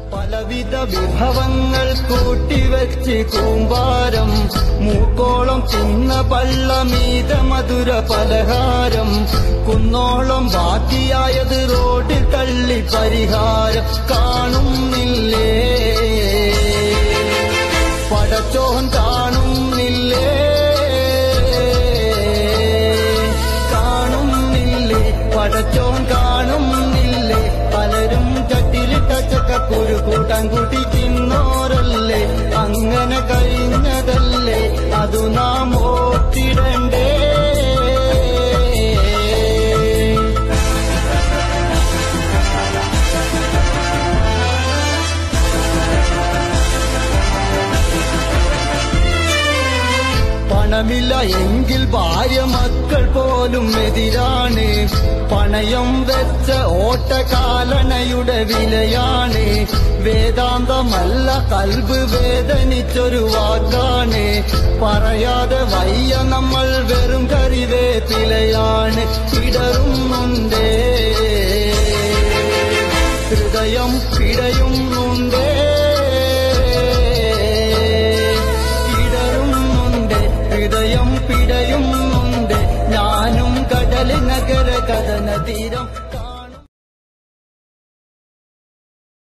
പലവിധ വിഭവങ്ങൾ കൂട്ടിവെച്ച് കൂമ്പാരം മൂക്കോളം തിന്ന പള്ളമീത മധുര പലഹാരം കുന്നോളം ബാക്കിയായത് റോഡിൽ തള്ളി പരിഹാരം കാണുന്നില്ലേ പടച്ചോൻ കാണുന്നില്ലേ കാണുന്നില്ലേ പടച്ചോൻ കാണുന്നില്ലേ പലരും ചട്ടിലിട്ട ചക്കക്കുരു കൂട്ടാൻ കൂട്ടി തിന്നോരല്ലേ അങ്ങനെ കഴിഞ്ഞതല്ലേ അതു നാം ഓർത്തിടണ്ടേ പണമില്ല എങ്കിൽ ഭാര്യ മക്കൾ പോലും എതിരാണ് പണയം വെച്ച ഓട്ടകാലണയുടെ വിലയാണ് വേദാന്തമല്ല കൽബ് വേദനിച്ചൊരു വാക്കാണ് പറയാതെ വയ്യ നമ്മൾ വെറും കറിവേപ്പിലയാണ് ഇടറുന്നുണ്ടേ ഹൃദയം പിടയുന്നുണ്ടേ ഇടറുന്നുണ്ട് ഹൃദയം പിടയുന്നുണ്ട് ഞാനും കടൽ നഗര കഥന തീരം